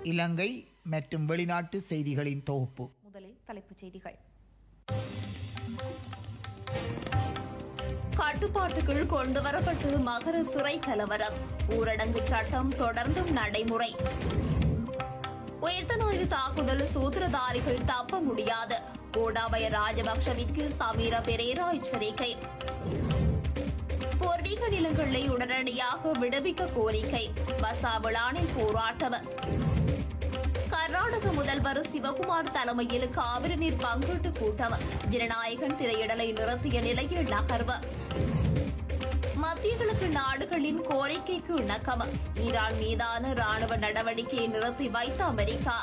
இலங்கை மற்றும் வெளிநாட்டு செய்திகளின் தொகுப்பு முதலில் தலைப்புச் செய்திகள் கட்டுப்பாட்டுக்குள் கொண்டுவரப்பட்டு மகர சிறை கலவரம் ஊரடங்கு சட்டம் தொடர்ந்தும் நடைமுறை உயர்த்த ஞாயிறு தாக்குதல் சூத்திரதாரிகள் தப்ப முடியாது கோடாபய ராஜபக்ஷவிற்கு சமீர பெரேரா எச்சரிக்கை பூர்வீக நிலங்களை உடனடியாக விடுவிக்க கோரிக்கை வசாவிளானில் போராட்டம் கர்நாடக முதல்வர் சிவகுமார் தலைமையில் காவிரி நீர் பங்கீட்டு கூட்டம் ஜனநாயகன் திரையிடலை நிறுத்திய நிலையில் நகர்வு மத்திய கிழக்கு நாடுகளின் கோரிக்கைக்கு இணக்கம் ஈரான் மீதான ராணுவ நடவடிக்கையை நிறுத்தி வைத்த அமெரிக்கா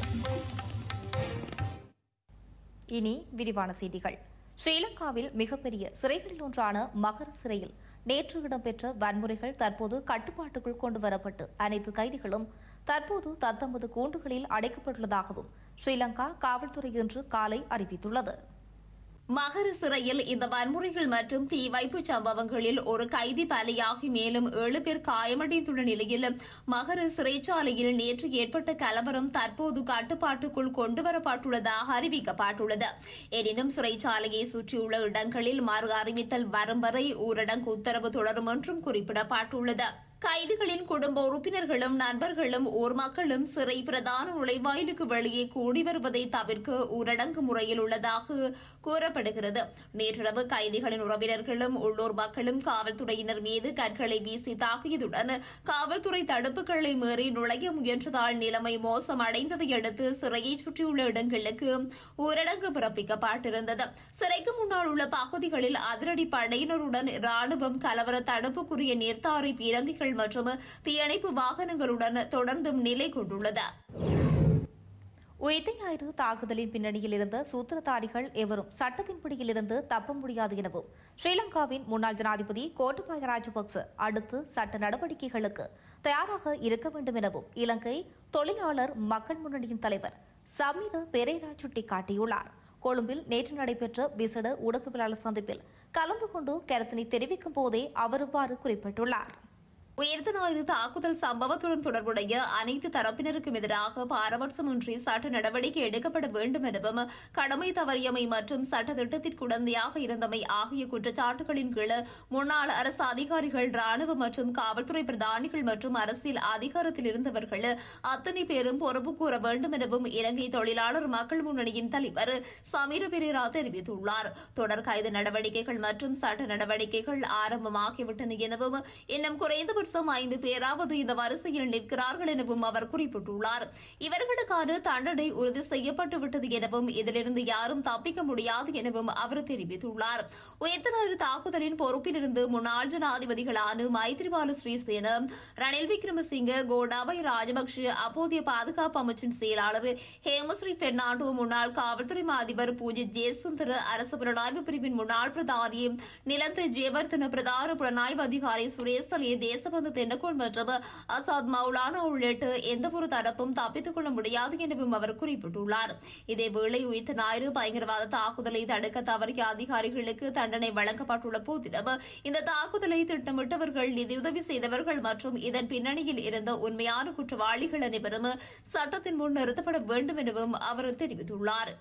இனி விரிவான செய்திகள் ஸ்ரீலங்காவில் மிகப்பெரிய சிறைகளில் ஒன்றான மகர சிறையில் நேற்று இடம்பெற்ற வன்முறைகள் தற்போது கட்டுப்பாட்டுக்குள் கொண்டு வரப்பட்டு அனைத்து கைதிகளும் தற்போது தத்தமது கூண்டுகளில் அடைக்கப்பட்டுள்ளதாகவும் ஸ்ரீலங்கா காவல்துறை இன்று காலை அறிவித்துள்ளது மகர சிறையில் இந்த வன்முறைகள் மற்றும் தீ வைப்பு சம்பவங்களில் ஒரு கைதி பலியாகி மேலும் ஏழு பேர் காயமடைந்துள்ள நிலையில் மகர சிறைச்சாலையில் நேற்று ஏற்பட்ட கலவரம் தற்போது கட்டுப்பாட்டுக்குள் கொண்டுவரப்பட்டுள்ளதாக அறிவிக்கப்பட்டுள்ளது எனினும் சிறைச்சாலையை சுற்றியுள்ள இடங்களில் மறு அறிவித்தல் வரும் வரை ஊரடங்கு உத்தரவு தொடரும் என்றும் குறிப்பிடப்பட்டுள்ளது கைதிகளின் குடும்ப உறுப்பினர்களும் நண்பர்களும் ஊர் மக்களும் சிறை பிரதான நுழைவாயிலுக்கு வெளியே கூடி வருவதை தவிர்க்க ஊரடங்கு முறையில் உள்ளதாக கூறப்படுகிறது நேற்றிரவு கைதிகளின் உறவினர்களும் உள்ளூர் மக்களும் காவல்துறையினர் மீது கற்களை வீசி தாக்கியதுடன் காவல்துறை தடுப்புகளை மீறி நுழைய முயன்றதால் நிலைமை மோசமடைந்ததை அடுத்து சிறையை சுற்றியுள்ள இடங்களுக்கு ஊரடங்கு பிறப்பிக்கப்பட்டிருந்தது சிறைக்கு முன்னால் உள்ள பகுதிகளில் அதிரடி படையினருடன் ராணுவம் கலவர தடுப்புக்குரிய நீர்த்தாரை பீரங்கிகள் மற்றும் தீயணைப்பு வாகனங்களுடன் தொடர்ந்தும் நிலை கொண்டுள்ளது உயிர்த்த ஞாயிறு தாக்குதலின் பின்னணியில் இருந்த சூத்திரதாரிகள் எவரும் சட்டத்தின் பிடியிலிருந்து தப்ப முடியாது எனவும் ஸ்ரீலங்காவின் முன்னாள் ஜனாதிபதி கோட்டபாய ராஜபக்ச அடுத்து சட்ட நடவடிக்கைகளுக்கு தயாராக இருக்க வேண்டும் எனவும் இலங்கை தொழிலாளர் மக்கள் முன்னணியின் தலைவர் சமீர பெரேரா சுட்டிக்காட்டியுள்ளார் கொழும்பில் நேற்று நடைபெற்ற விசேட ஊடகவியலாளர் சந்திப்பில் கலந்து கொண்டு கருத்தினை தெரிவிக்கும் போதே அவர் இவ்வாறு குறிப்பிட்டுள்ளார் உயர்த்த ஞாயிறு தாக்குதல் சம்பவத்துடன் தொடர்புடைய அனைத்து தரப்பினருக்கும் எதிராக பாரபட்சமின்றி சட்ட நடவடிக்கை எடுக்கப்பட வேண்டும் எனவும் கடமை தவறியமை மற்றும் சட்ட திட்டத்திற்கு உடந்தையாக இருந்தமை ஆகிய குற்றச்சாட்டுகளின் கீழ் முன்னாள் அரசு அதிகாரிகள் ராணுவ மற்றும் காவல்துறை பிரதானிகள் மற்றும் அரசியல் அதிகாரத்தில் இருந்தவர்கள் அத்தனை பேரும் பொறுப்பு கூற வேண்டும் எனவும் இலங்கை தொழிலாளர் மக்கள் முன்னணியின் தலைவர் சமீர பெரேரா தெரிவித்துள்ளார் தொடர் கைது நடவடிக்கைகள் மற்றும் சட்ட நடவடிக்கைகள் ஆரம்பமாகிவிட்டன எனவும் இன்னும் குறைந்தபட்சம் ஐந்து பேராவது இந்த வரிசையில் நிற்கிறார்கள் எனவும் அவர் குறிப்பிட்டுள்ளார் இவர்களுக்கான தண்டனை உறுதி செய்யப்பட்டுவிட்டது எனவும் இதிலிருந்து யாரும் தப்பிக்க முடியாது எனவும் அவர் தெரிவித்துள்ளார் உயர்த்தநாடு தாக்குதலின் பொறுப்பிலிருந்து முன்னாள் ஜனாதிபதிகளான மைத்ரிபால ஸ்ரீசேன ரணில் விக்ரமசிங்க கோடாபய ராஜபக்ஷ அப்போதைய பாதுகாப்பு அமைச்சின் செயலாளர் ஹேமஸ்ரீ பெர்னாண்டோ முன்னாள் காவல்துறை அதிபர் பூஜித் ஜெயசுந்தர் அரசு புலனாய்வு பிரிவின் முன்னாள் பிரதானி நிலந்த ஜெயவர்தன பிரதான புலனாய்வு அதிகாரி சுரேஷ் சலே தேசபந்து தென்னகோள் மற்றும் அசாத் மௌலானா உள்ளிட்ட எந்தவொரு தரப்பும் தப்பித்துக் கொள்ள முடியாது எனவும் அவர் குறிப்பிட்டுள்ளார் இதேவேளை உயிர்த்த ஞாயிறு பயங்கரவாத தாக்குதலை தடுக்க தவறிய அதிகாரிகளுக்கு தண்டனை வழங்கப்பட்டுள்ள போதிலும் இந்த தாக்குதலை திட்டமிட்டவர்கள் நிதியுதவி செய்தவர்கள் மற்றும் இதன் பின்னணியில் இருந்த உண்மையான குற்றவாளிகள் அனைவரும் சட்டத்தின் முன் நிறுத்தப்பட வேண்டும் எனவும் அவர் தெரிவித்துள்ளார்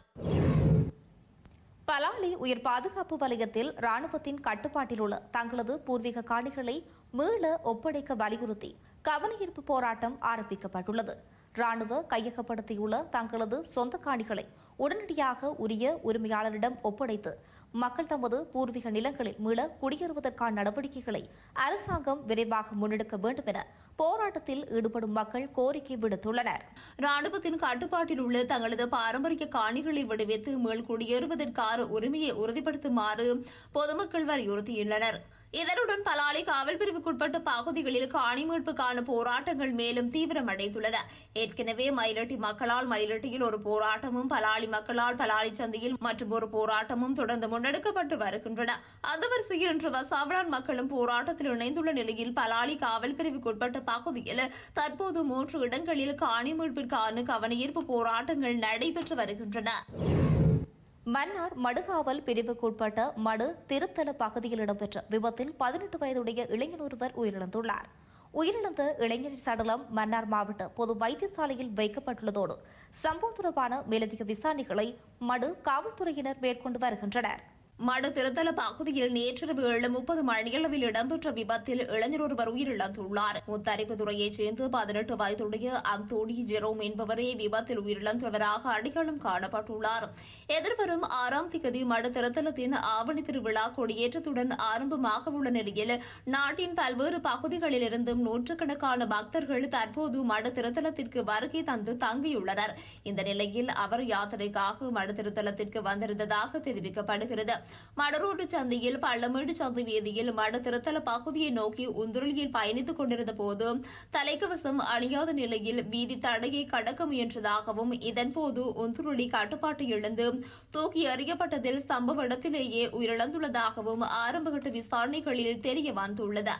பலாலி உயர் பாதுகாப்பு வலயத்தில் ராணுவத்தின் கட்டுப்பாட்டில் உள்ள தங்களது பூர்வீக காணிகளை மீள ஒப்படைக்க வலியுறுத்தி கவனஈர்ப்பு போராட்டம் ஆரம்பிக்கப்பட்டுள்ளது ராணுவ கையகப்படுத்தியுள்ள தங்களது சொந்த காணிகளை உடனடியாக உரிய உரிமையாளரிடம் ஒப்படைத்து மக்கள் தமது பூர்வீக நிலங்களில் மீள குடியேறுவதற்கான நடவடிக்கைகளை அரசாங்கம் விரைவாக முன்னெடுக்க வேண்டும் என போராட்டத்தில் ஈடுபடும் மக்கள் கோரிக்கை விடுத்துள்ளனர் ராணுவத்தின் கட்டுப்பாட்டில் உள்ள தங்களது பாரம்பரிய காணிகளை விடுவித்து மீள் குடியேறுவதற்கான உரிமையை உறுதிப்படுத்துமாறு பொதுமக்கள் வலியுறுத்தியுள்ளனர் இதனுடன் பலாலி காவல் பிரிவுக்குட்பட்ட பகுதிகளில் காணி மீட்புக்கான போராட்டங்கள் மேலும் தீவிரமடைந்துள்ளன ஏற்கனவே மயிலட்டி மக்களால் மயிலட்டியில் ஒரு போராட்டமும் பலாலி மக்களால் பலாலி சந்தையில் மற்றும் ஒரு போராட்டமும் தொடர்ந்து முன்னெடுக்கப்பட்டு வருகின்றன அந்த வரிசையில் இன்று வசாவளான் மக்களும் போராட்டத்தில் இணைந்துள்ள நிலையில் பலாலி காவல் பிரிவுக்குட்பட்ட பகுதியில் தற்போது மூன்று இடங்களில் காணி மீட்பிற்கான கவனஈர்ப்பு போராட்டங்கள் நடைபெற்று வருகின்றன மன்னார் மடுகாவல் பிரிவுக்குட்பட்ட மடு திருத்தல பகுதியில் இடம்பெற்ற விபத்தில் பதினெட்டு வயதுடைய இளைஞர் ஒருவர் உயிரிழந்துள்ளார் உயிரிழந்த இளைஞரின் சடலம் மன்னார் மாவட்ட பொது வைத்தியசாலையில் வைக்கப்பட்டுள்ளதோடு சம்பவம் தொடர்பான மேலதிக விசாரணைகளை மடு காவல்துறையினர் மேற்கொண்டு வருகின்றனர் மடு திருத்தல பகுதியில் நேற்றிரவு ஏழு முப்பது மணியளவில் இடம்பெற்ற விபத்தில் இளைஞர் ஒருவர் உயிரிழந்துள்ளார் முத்தரிப்புத்துறையைச் சேர்ந்து பதினெட்டு வயதுடைய அந்தோனி ஜெரோம் என்பவரே விபத்தில் உயிரிழந்தவராக அடையாளம் காணப்பட்டுள்ளார் எதிர்வரும் ஆறாம் திகதி மடு திருத்தலத்தின் ஆவணி திருவிழா கொடியேற்றத்துடன் ஆரம்பமாக உள்ள நிலையில் நாட்டின் பல்வேறு பகுதிகளிலிருந்தும் நூற்றுக்கணக்கான பக்தர்கள் தற்போது மடு திருத்தலத்திற்கு வருகை தந்து தங்கியுள்ளனர் இந்த நிலையில் அவர் யாத்திரைக்காக மடு திருத்தலத்திற்கு வந்திருந்ததாக தெரிவிக்கப்படுகிறது மடரோடு சந்தையில் பள்ளமேடு சந்தை வீதியில் மட திருத்தல பகுதியை நோக்கி உந்துருளியில் பயணித்துக் கொண்டிருந்த போது தலைக்கவசம் அணியாத நிலையில் வீதி தடையை கடக்க முயன்றதாகவும் இதன்போது உந்துருளி கட்டுப்பாட்டை இழந்து தூக்கி எறியப்பட்டதில் சம்பவ இடத்திலேயே உயிரிழந்துள்ளதாகவும் ஆரம்பகட்ட விசாரணைகளில் தெரிய வந்துள்ளது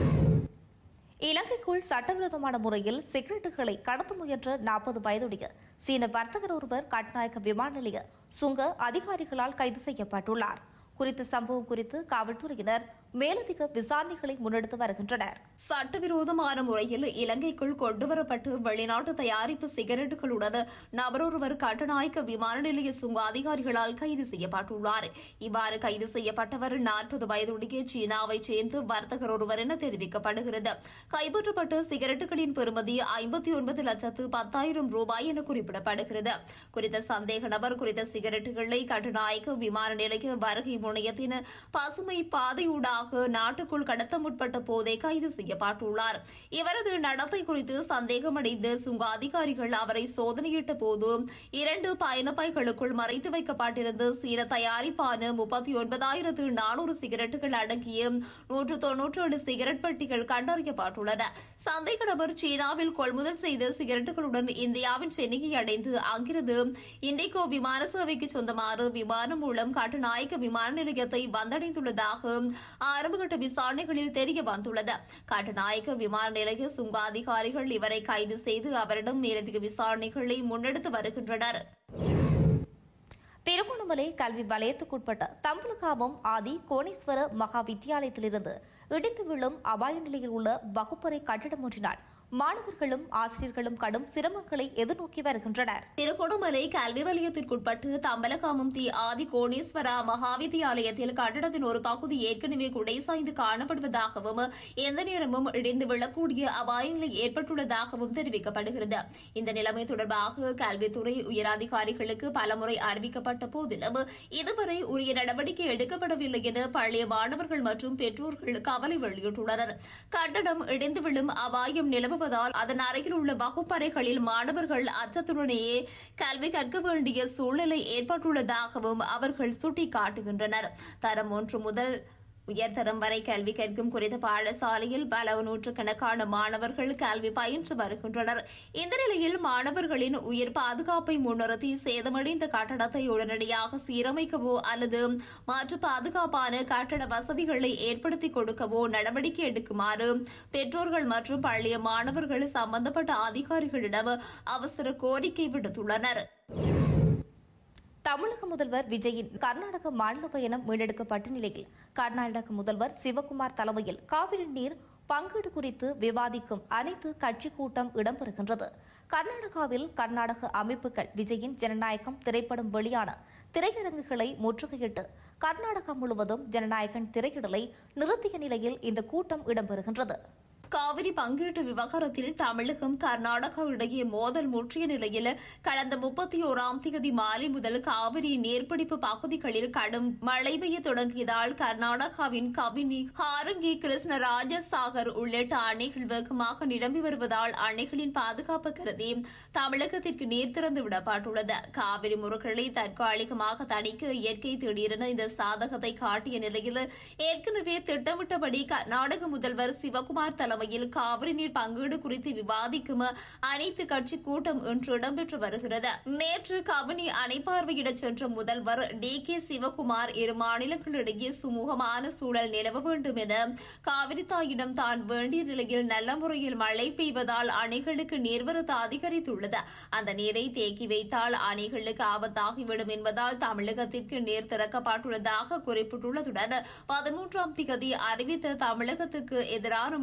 இலங்கைக்குள் சட்டவிரோதமான முறையில் சிகரெட்டுகளை கடத்த முயன்ற நாற்பது வயதுடைய சீன வர்த்தகர் ஒருவர் கட்நாயக்க விமான நிலைய சுங்க அதிகாரிகளால் கைது செய்யப்பட்டுள்ளார் குறித்த சம்பவம் குறித்து காவல்துறையினர் மேலதிக விசாரணைகளை முன்னெடுத்து வருகின்றனர் சட்டவிரோதமான முறையில் இலங்கைக்குள் கொண்டுவரப்பட்டு வெளிநாட்டு தயாரிப்பு சிகரெட்டுகளுடன் நபரொருவர் கட்டநாயக்க விமான நிலைய சுங்க அதிகாரிகளால் கைது செய்யப்பட்டுள்ளார் இவ்வாறு கைது செய்யப்பட்டவர் நாற்பது வயதுடைய சீனாவைச் சேர்ந்த வர்த்தகர் ஒருவர் என தெரிவிக்கப்படுகிறது கைப்பற்றப்பட்ட சிகரெட்டுகளின் பெறுமதி ஐம்பத்தி ஒன்பது லட்சத்து பத்தாயிரம் ரூபாய் என குறிப்பிடப்படுகிறது குறித்த சந்தேக நபர் குறித்த சிகரெட்டுகளை கட்டுநாயக்க விமான நிலைய வருகை முனையத்தின் பசுமை பாதையூடாக நாட்டுக்குள் கடத்த முற்பட்ட போதே கைது செய்யப்பட்டுள்ளார் இவரது நடத்தை குறித்து சந்தேகமடைந்த சுங்க அதிகாரிகள் அவரை சோதனையிட்ட போது இரண்டு பயணப்பைகளுக்குள் மறைத்து வைக்கப்பட்டிருந்த சீன தயாரிப்பான முப்பத்தி ஒன்பதாயிரத்து நானூறு சிகரெட்டுகள் அடங்கிய நூற்று தொன்னூற்றி ஏழு சிகரெட் பெட்டிகள் கண்டறியப்பட்டுள்ளன சந்தேக நபர் சீனாவில் கொள்முதல் செய்த சிகரெட்டுகளுடன் இந்தியாவின் சென்னையை அடைந்து அங்கிருந்து இண்டிகோ விமான சேவைக்கு சொந்தமான விமானம் மூலம் கட்டுநாயக்க விமான நிலையத்தை வந்தடைந்துள்ளதாக ஆரம்பகட்ட விசாரணைகளில் தெரிய வந்துள்ளது கட்டுநாயக்க விமான நிலைய சுங்க அதிகாரிகள் இவரை கைது செய்து அவரிடம் மேலதிக விசாரணைகளை முன்னெடுத்து வருகின்றனர் திருகோணமலை கல்வி வலயத்துக்குட்பட்ட தம்பலகாமம் ஆதி கோணேஸ்வர மகா வித்தியாலயத்திலிருந்து இடிந்து விழும் அபாய நிலையில் உள்ள வகுப்பறை கட்டிடம் ஒன்றினால் மாணவர்களும் ஆசிரியர்களும் கடும் சிரமங்களை எதிர்நோக்கி வருகின்றனர் திருகோணமலை கல்வி வலயத்திற்குட்பட்டு தம்பலகாமம் தி ஆதி கோணேஸ்வரா மகாவித்தியாலயத்தில் கட்டடத்தின் ஒரு பகுதி ஏற்கனவே குடைசாய்ந்து காணப்படுவதாகவும் எந்த நேரமும் இடிந்து விழக்கூடிய அபாய நிலை ஏற்பட்டுள்ளதாகவும் தெரிவிக்கப்படுகிறது இந்த நிலைமை தொடர்பாக கல்வித்துறை உயரதிகாரிகளுக்கு பலமுறை அறிவிக்கப்பட்ட போதிலும் இதுவரை உரிய நடவடிக்கை எடுக்கப்படவில்லை என பழைய மாணவர்கள் மற்றும் பெற்றோர்கள் கவலை வெளியிட்டுள்ளனர் கட்டடம் இடிந்து விழும் அபாயம் நிலவுவதால் அதன் அருகில் உள்ள வகுப்பறைகளில் மாணவர்கள் அச்சத்துடனேயே கல்வி கற்க வேண்டிய சூழ்நிலை ஏற்பட்டுள்ளதாகவும் அவர்கள் சுட்டிக்காட்டுகின்றனர் தரம் ஒன்று முதல் உயர்தரம் வரை கல்வி கற்கும் குறித்த பாடசாலையில் பல நூற்றுக்கணக்கான மாணவர்கள் கல்வி பயின்று வருகின்றனர் இந்த நிலையில் மாணவர்களின் உயிர் பாதுகாப்பை முன்னிறுத்தி சேதமடைந்த கட்டடத்தை உடனடியாக சீரமைக்கவோ அல்லது மாற்று பாதுகாப்பான கட்டட வசதிகளை ஏற்படுத்தி கொடுக்கவோ நடவடிக்கை எடுக்குமாறு பெற்றோர்கள் மற்றும் பள்ளிய மாணவர்கள் சம்பந்தப்பட்ட அதிகாரிகளிடம் அவசர கோரிக்கை விடுத்துள்ளனர் தமிழக முதல்வர் விஜயின் கர்நாடக மாநில பயணம் மீளெடுக்கப்பட்ட நிலையில் கர்நாடக முதல்வர் சிவகுமார் தலைமையில் காவிரி நீர் பங்கீடு குறித்து விவாதிக்கும் அனைத்து கட்சி கூட்டம் இடம்பெறுகின்றது கர்நாடகாவில் கர்நாடக அமைப்புகள் விஜயின் ஜனநாயகம் திரைப்படம் வெளியான திரையரங்குகளை முற்றுகையிட்டு கர்நாடகா முழுவதும் ஜனநாயகன் திரையிடலை நிறுத்திய நிலையில் இந்த கூட்டம் இடம்பெறுகின்றது காவிரி பங்கீட்டு விவகாரத்தில் தமிழகம் கர்நாடகா இடையே மோதல் முற்றிய நிலையில் கடந்த முப்பத்தி ஓராம் தேதி மாலை முதல் காவிரி நீர்பிடிப்பு பகுதிகளில் கடும் மழை பெய்ய தொடங்கியதால் கர்நாடகாவின் கபினி ஹாரங்கி கிருஷ்ணராஜ சாகர் உள்ளிட்ட அணைகள் வேகமாக நிரம்பி வருவதால் அணைகளின் பாதுகாப்பு கருதி தமிழகத்திற்கு நீர் திறந்து விடப்பட்டுள்ளது காவிரி முறைகளை தற்காலிகமாக தணிக்க இயற்கை திடீரென இந்த சாதகத்தை காட்டிய நிலையில் ஏற்கனவே திட்டமிட்டபடி கர்நாடக முதல்வர் சிவகுமார் தலைமையில் காவிரி நீர் பங்கீடு குறித்து விவாதிக்கும் அனைத்து கட்சி கூட்டம் இன்று இடம்பெற்று வருகிறது நேற்று கபினி அணை பார்வையிடச் சென்ற முதல்வர் டி கே சிவகுமார் இரு மாநிலங்களிடையே சுமூகமான சூழல் நிலவ வேண்டும் என காவிரி தாயிடம் தான் வேண்டிய நிலையில் நல்ல முறையில் மழை பெய்வதால் அணைகளுக்கு நீர்வரத்து அதிகரித்துள்ளது அந்த நீரை தேக்கி வைத்தால் அணைகளுக்கு ஆபத்தாகிவிடும் என்பதால் தமிழகத்திற்கு நீர் திறக்கப்பட்டுள்ளதாக குறிப்பிட்டுள்ளதுடன் பதிமூன்றாம் திகதி அறிவித்த தமிழகத்துக்கு எதிரான முழு புறக்கணிப்பு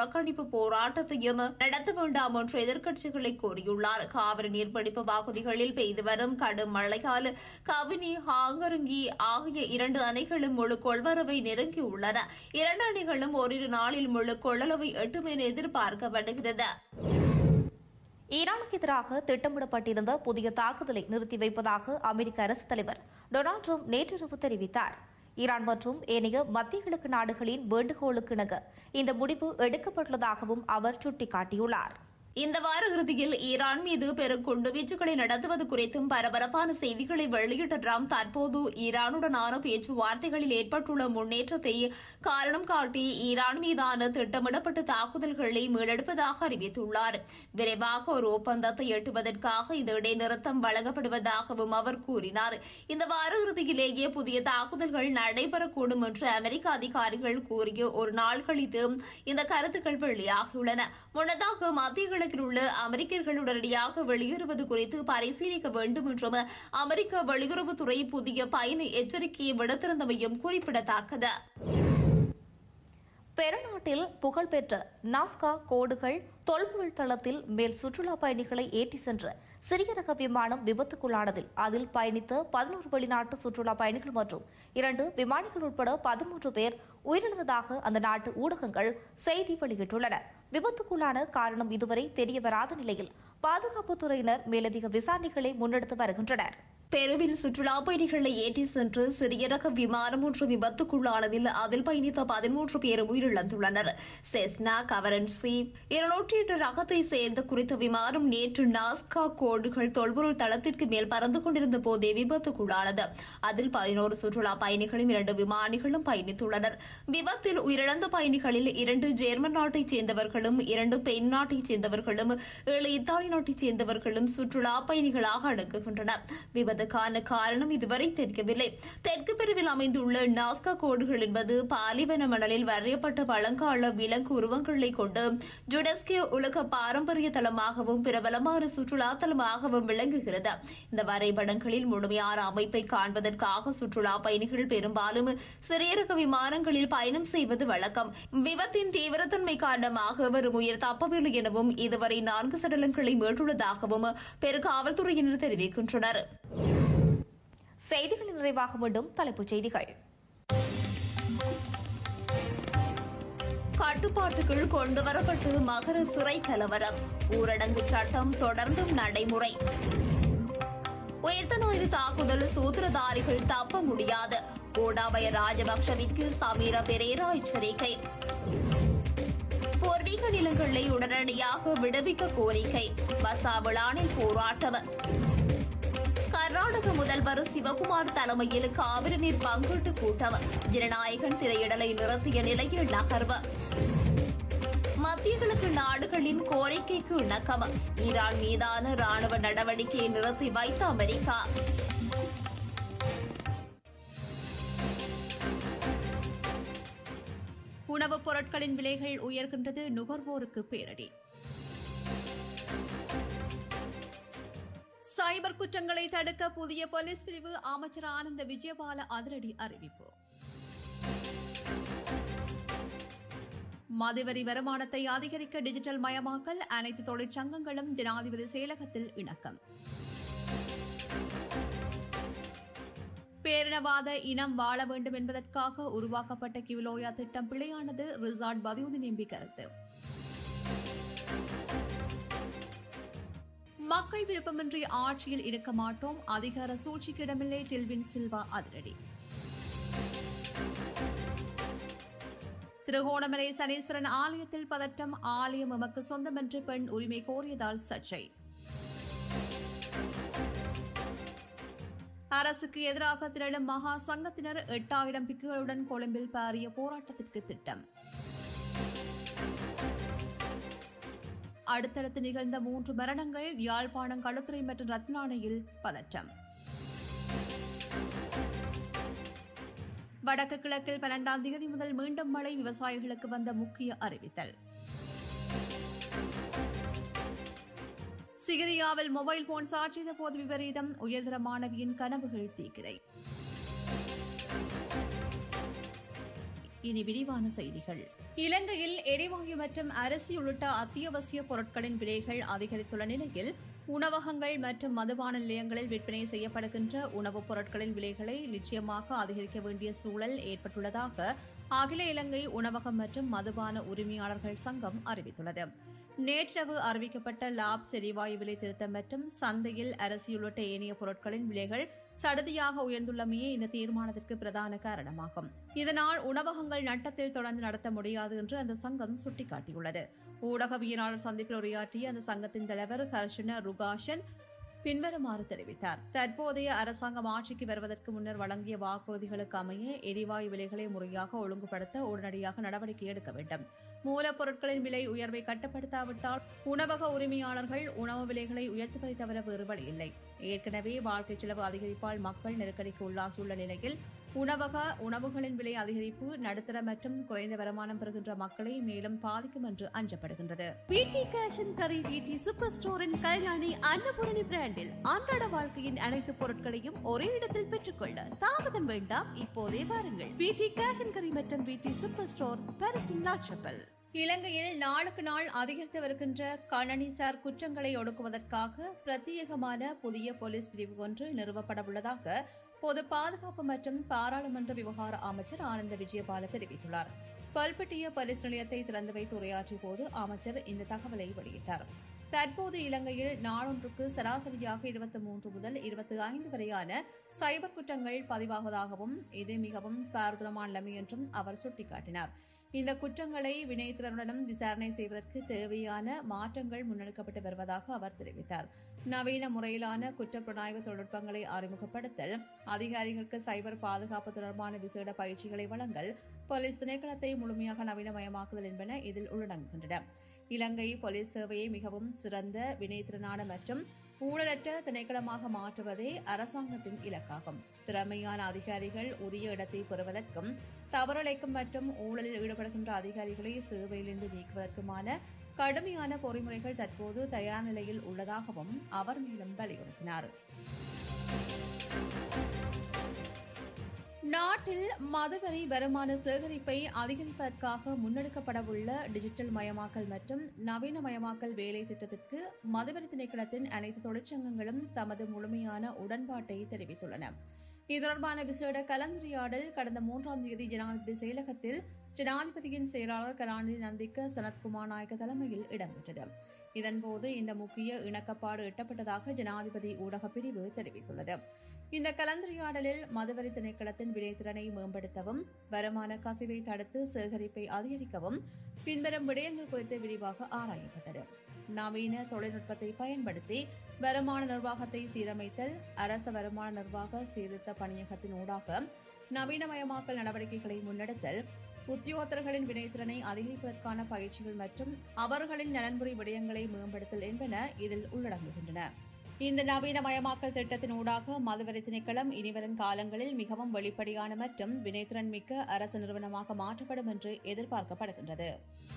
புறக்கணிப்பு போராட்டத்தையும் நடத்த வேண்டாம் என்று எதிர்க்கட்சிகளை கோரியுள்ளார் காவிரி நீர்பிடிப்பு பகுதிகளில் பெய்து வரும் கடும் மழையால் கபினி ஹாங்கருங்கி ஆகிய இரண்டு அணைகளும் முழு கொள்வரவை நெருங்கியுள்ளன இரண்டு அணைகளும் ஓரிரு நாளில் முழு கொள்ளளவை எட்டும் என எதிர்பார்க்கப்படுகிறது ஈரானுக்கு எதிராக திட்டமிடப்பட்டிருந்த புதிய தாக்குதலை நிறுத்தி வைப்பதாக அமெரிக்க அரசுத் தலைவர் டொனால்ட் ட்ரம்ப் நேற்றிரவு தெரிவித்தார் ஈரான் மற்றும் ஏனைய மத்திய கிழக்கு நாடுகளின் வேண்டுகோளுக்கிணங்க இந்த முடிவு எடுக்கப்பட்டுள்ளதாகவும் அவர் சுட்டிக்காட்டியுள்ளார் இந்த வார இறுதியில் ஈரான் மீது பெரும் குண்டுவீச்சுகளை நடத்துவது குறித்தும் பரபரப்பான செய்திகளை வெளியிட்ட ட்ரம்ப் தற்போது ஈரானுடனான பேச்சுவார்த்தைகளில் ஏற்பட்டுள்ள முன்னேற்றத்தை காரணம் காட்டி ஈரான் மீதான திட்டமிடப்பட்ட தாக்குதல்களை மீளெடுப்பதாக அறிவித்துள்ளார் விரைவாக ஒரு ஒப்பந்தத்தை எட்டுவதற்காக இந்த இடைநிறுத்தம் வழங்கப்படுவதாகவும் அவர் கூறினார் இந்த வார இறுதியிலேயே புதிய தாக்குதல்கள் நடைபெறக்கூடும் என்று அமெரிக்க அதிகாரிகள் கூறிய ஒரு நாள் கழித்து இந்த கருத்துக்கள் வெளியாகியுள்ளன முன்னதாக மத்திய கிழக்கில் உள்ள அமெரிக்கர்கள் உடனடியாக வெளியேறுவது குறித்து பரிசீலிக்க வேண்டும் என்றும் அமெரிக்க வெளியுறவுத்துறை புதிய பயண எச்சரிக்கையை விடுத்திருந்தமையும் குறிப்பிடத்தக்கது பெருநாட்டில் புகழ்பெற்ற நாஸ்கா கோடுகள் தொல்பொருள் தளத்தில் மேல் சுற்றுலா பயணிகளை ஏற்றி சென்ற சிறிய ரக விமானம் விபத்துக்குள்ளானதில் அதில் பயணித்த பதினோரு வெளிநாட்டு சுற்றுலா பயணிகள் மற்றும் இரண்டு விமானிகள் உட்பட பதிமூன்று பேர் உயிரிழந்ததாக அந்த நாட்டு ஊடகங்கள் செய்தி வெளியிட்டுள்ளன விபத்துக்குள்ளான காரணம் இதுவரை தெரியவராத நிலையில் பாதுகாப்புத்துறையினர் மேலதிக விசாரணைகளை முன்னெடுத்து வருகின்றனர் பெருவில் சுற்றுலா பயணிகளை ஏற்றி சென்று சிறிய ரக விமானம் ஒன்று விபத்துக்குள்ளானதில் அதில் பயணித்த பதிமூன்று பேர் உயிரிழந்துள்ளனர் செஸ்னா கவரன்சி இருநூற்றி எட்டு ரகத்தை சேர்ந்த குறித்த விமானம் நேற்று நாஸ்கா கோடுகள் தொல்பொருள் தளத்திற்கு மேல் பறந்து கொண்டிருந்த போதே விபத்துக்குள்ளானது அதில் பதினோரு சுற்றுலா பயணிகளும் இரண்டு விமானிகளும் பயணித்துள்ளனர் விபத்தில் உயிரிழந்த பயணிகளில் இரண்டு ஜெர்மன் நாட்டைச் சேர்ந்தவர்களும் இரண்டு பெண் நாட்டைச் சேர்ந்தவர்களும் ஏழு இத்தாலி நாட்டைச் சேர்ந்தவர்களும் சுற்றுலா பயணிகளாக அடங்குகின்றனர் விபத்துக்கான காரணம் இதுவரை தெரியவில்லை தெற்கு பிரிவில் அமைந்துள்ள நாஸ்கா கோடுகள் என்பது பாலிவன மணலில் வரையப்பட்ட பழங்கால விலங்கு உருவங்களை கொண்டு யுனெஸ்கோ உலக பாரம்பரிய தளமாகவும் பிரபலமான சுற்றுலா தலமாகவும் விளங்குகிறது இந்த வரைபடங்களில் முழுமையான அமைப்பை காண்பதற்காக சுற்றுலா பயணிகள் பெரும்பாலும் சிறிய ரக விமானங்களில் பயணம் செய்வது வழக்கம் விபத்தின் தீவிரத்தன்மை காரணமாக வரும் உயிர் தப்பவில்லை எனவும் இதுவரை நான்கு சடலங்களை மீட்டுள்ளதாகவும் பெரு காவல்துறையினர் தெரிவிக்கின்றனர் செய்திகளின் நிறைவாக மீண்டும் தலைப்புச் செய்திகள் கட்டுப்பாட்டுக்குள் கொண்டுவரப்பட்டு மகர சிறை கலவரம் ஊரடங்கு சட்டம் தொடர்ந்தும் நடைமுறை உயர்த்த ஞாயிறு தாக்குதல் சூத்திரதாரிகள் தப்ப முடியாது கோடாபய ராஜபக்ஷவிற்கு சமீர பெரேரா எச்சரிக்கை பூர்வீக நிலங்களை உடனடியாக விடுவிக்க கோரிக்கை பசாவிளானில் போராட்டம் கர்நாடக முதல்வர் சிவகுமார் தலைமையில் காவிரி நீர் பங்கீட்டு கூட்டம் ஜனநாயகன் திரையிடலை நிறுத்திய நிலையில் நகர்வு மத்திய கிழக்கு நாடுகளின் கோரிக்கைக்கு இணக்கம் ஈரான் மீதான ராணுவ நடவடிக்கையை நிறுத்தி வைத்த அமெரிக்கா உணவுப் பொருட்களின் விலைகள் உயர்கின்றது நுகர்வோருக்கு பேரடி சைபர் குற்றங்களை தடுக்க புதிய போலீஸ் பிரிவு அமைச்சர் ஆனந்த விஜயபால அதிரடி அறிவிப்பு மதுவரி வருமானத்தை அதிகரிக்க டிஜிட்டல் மயமாக்கல் அனைத்து தொழிற்சங்கங்களும் ஜனாதிபதி செயலகத்தில் இணக்கம் பேரினவாத இனம் வாழ வேண்டும் என்பதற்காக உருவாக்கப்பட்ட கிவிலோயா திட்டம் பிழையானது ரிசார்ட் பதியுதீன் எம்பி கருத்து மக்கள் விருப்பமின்றி ஆட்சியில் இருக்க மாட்டோம் அதிகார சூழ்ச்சிக்கு இடமில்லை டில்வின் சில்வா அதிரடி திருகோணமலை சனீஸ்வரன் ஆலயத்தில் பதட்டம் ஆலயம் எமக்கு சொந்தமென்று பெண் உரிமை கோரியதால் சர்ச்சை அரசுக்கு எதிராக திரளும் மகா சங்கத்தினர் எட்டாயிரம் பிக்குகளுடன் கொழும்பில் பாரிய போராட்டத்திற்கு திட்டம் அடுத்தடுத்து நிகழ்ந்த மூன்று மரணங்கள் யாழ்ப்பாணம் களுத்துறை மற்றும் ரத்னானையில் பதற்றம் வடக்கு கிழக்கில் பன்னெண்டாம் தேதி முதல் மீண்டும் மழை விவசாயிகளுக்கு வந்த முக்கிய அறிவித்தல் சிகிரியாவில் மொபைல் போன் சாட்சியத போது விபரீதம் உயர்தர மாணவியின் கனவுகள் தீக்கிரை இனி விரிவான செய்திகள் இலங்கையில் எரிவாயு மற்றும் அரிசி உள்ளிட்ட அத்தியாவசிய பொருட்களின் விலைகள் அதிகரித்துள்ள நிலையில் உணவகங்கள் மற்றும் மதுபான நிலையங்களில் விற்பனை செய்யப்படுகின்ற உணவுப் பொருட்களின் விலைகளை நிச்சயமாக அதிகரிக்க வேண்டிய சூழல் ஏற்பட்டுள்ளதாக அகில இலங்கை உணவகம் மற்றும் மதுபான உரிமையாளர்கள் சங்கம் அறிவித்துள்ளது நேற்றிரவு அறிவிக்கப்பட்ட லாப்ஸ் எரிவாயு விலை திருத்தம் மற்றும் சந்தையில் அரிசி உள்ளிட்ட ஏனைய பொருட்களின் விலைகள் சடுதியாக உயர்ந்துள்ளமையே இந்த தீர்மானத்திற்கு பிரதான காரணமாகும் இதனால் உணவகங்கள் நட்டத்தில் தொடர்ந்து நடத்த முடியாது என்று அந்த சங்கம் சுட்டிக்காட்டியுள்ளது ஊடகவியலாளர் சந்திப்பில் உரையாற்றிய அந்த சங்கத்தின் தலைவர் ஹர்ஷன ருகாஷன் பின்வருமாறு தெரிவித்தார் தற்போதைய அரசாங்கம் ஆட்சிக்கு வருவதற்கு முன்னர் வழங்கிய வாக்குறுதிகளுக்கு அமைய எரிவாயு விலைகளை முறையாக ஒழுங்குபடுத்த உடனடியாக நடவடிக்கை எடுக்க வேண்டும் மூலப்பொருட்களின் விலை உயர்வை கட்டுப்படுத்தாவிட்டால் உணவக உரிமையாளர்கள் உணவு விலைகளை உயர்த்துவதை தவிர வேறு வழி இல்லை ஏற்கனவே வாழ்க்கை செலவு அதிகரிப்பால் மக்கள் நெருக்கடிக்கு உள்ளாகியுள்ள நிலையில் உணவக உணவுகளின் விலை அதிகரிப்பு நடுத்தர மற்றும் குறைந்த வருமானம் பெறுகின்ற மக்களை மேலும் பாதிக்கும் என்று அஞ்சப்படுகின்றது பிடி கேஷ் அண்ட் கரி பிடி சூப்பர் ஸ்டோரின் கல்யாணி அன்னபூரணி பிராண்டில் அன்றாட வாழ்க்கையின் அனைத்து பொருட்களையும் ஒரே இடத்தில் பெற்றுக்கொள்ள தாமதம் வேண்டாம் இப்போதே வாருங்கள் பிடி கேஷ் அண்ட் கரி மற்றும் பிடி சூப்பர் ஸ்டோர் பாரிஸின் லாட்சப்பல் இலங்கையில் நாளுக்கு நாள் அதிகரித்து வருகின்ற கணனிசார் குற்றங்களை ஒடுக்குவதற்காக பிரத்யேகமான புதிய போலீஸ் பிரிவு ஒன்று நிறுவப்படவுள்ளதாக பொது பாதுகாப்பு மற்றும் பாராளுமன்ற விவகார அமைச்சர் ஆனந்த விஜயபால தெரிவித்துள்ளார் பல்பட்டிய போலீஸ் நிலையத்தை திறந்து வைத்து உரையாற்றிய போது அமைச்சர் இந்த தகவலை வெளியிட்டார் தற்போது இலங்கையில் நாளொன்றுக்கு சராசரியாக இருபத்தி மூன்று முதல் இருபத்தி ஐந்து வரையான சைபர் குற்றங்கள் பதிவாவதாகவும் இது மிகவும் பாரதூரமான நிலைமை என்றும் அவர் சுட்டிக்காட்டினார் இந்த குற்றங்களை வினைத்திறனுடனும் விசாரணை செய்வதற்கு தேவையான மாற்றங்கள் முன்னெடுக்கப்பட்டு வருவதாக அவர் தெரிவித்தார் நவீன முறையிலான குற்றப்புலனாய்வு தொழில்நுட்பங்களை அறிமுகப்படுத்தல் அதிகாரிகளுக்கு சைபர் பாதுகாப்பு தொடர்பான விசேட பயிற்சிகளை வழங்கல் போலீஸ் திணைக்களத்தை முழுமையாக நவீனமயமாக்குதல் என்பன இதில் உள்ளடங்குகின்றன இலங்கை போலீஸ் சேவையை மிகவும் சிறந்த வினைத்திறனான மற்றும் ஊழலற்ற திணைக்களமாக மாற்றுவதே அரசாங்கத்தின் இலக்காகும் திறமையான அதிகாரிகள் உரிய இடத்தை பெறுவதற்கும் தவறிழைக்கும் மற்றும் ஊழலில் ஈடுபடுகின்ற அதிகாரிகளை சேவையிலிருந்து நீக்குவதற்குமான கடுமையான பொறிமுறைகள் தற்போது தயார் நிலையில் உள்ளதாகவும் அவர் மேலும் வலியுறுத்தினார் நாட்டில் மதுவரி வருமான சேகரிப்பை அதிகரிப்பதற்காக முன்னெடுக்கப்படவுள்ள டிஜிட்டல் மயமாக்கல் மற்றும் நவீனமயமாக்கல் வேலை திட்டத்திற்கு மதுவரி திணைக்களத்தின் அனைத்து தொழிற்சங்கங்களும் தமது முழுமையான உடன்பாட்டை தெரிவித்துள்ளன இது தொடர்பான விசேட கலந்துரையாடல் கடந்த மூன்றாம் தேதி ஜனாதிபதி செயலகத்தில் ஜனாதிபதியின் செயலாளர் கலாநிதி நந்திக்க சனத்குமார் நாயக்க தலைமையில் இடம்பெற்றது இதன்போது இந்த முக்கிய இணக்கப்பாடு எட்டப்பட்டதாக ஜனாதிபதி ஊடகப் பிரிவு தெரிவித்துள்ளது இந்த கலந்துரையாடலில் மதுவரி திணைக்களத்தின் வினைத்திறனை மேம்படுத்தவும் வருமான கசிவை தடுத்து சேகரிப்பை அதிகரிக்கவும் பின்வரும் விடயங்கள் குறித்து விரிவாக ஆராயப்பட்டது நவீன தொழில்நுட்பத்தை பயன்படுத்தி வருமான நிர்வாகத்தை சீரமைத்தல் அரச வருமான நிர்வாக சீர்திருத்த பணியகத்தின் ஊடாக நவீனமயமாக்கல் நடவடிக்கைகளை முன்னெடுத்தல் உத்தியோகத்தர்களின் வினைத்திறனை அதிகரிப்பதற்கான பயிற்சிகள் மற்றும் அவர்களின் நலன்புரி விடயங்களை மேம்படுத்தல் என்பன இதில் உள்ளடங்குகின்றன இந்த நவீனமயமாக்கல் திட்டத்தின் ஊடாக மதுவரி திணைக்களம் இனிவரும் காலங்களில் மிகவும் வெளிப்படையான மற்றும் வினைத்திறன் மிக்க அரசு நிறுவனமாக மாற்றப்படும் என்று எதிர்பார்க்கப்படுகின்றது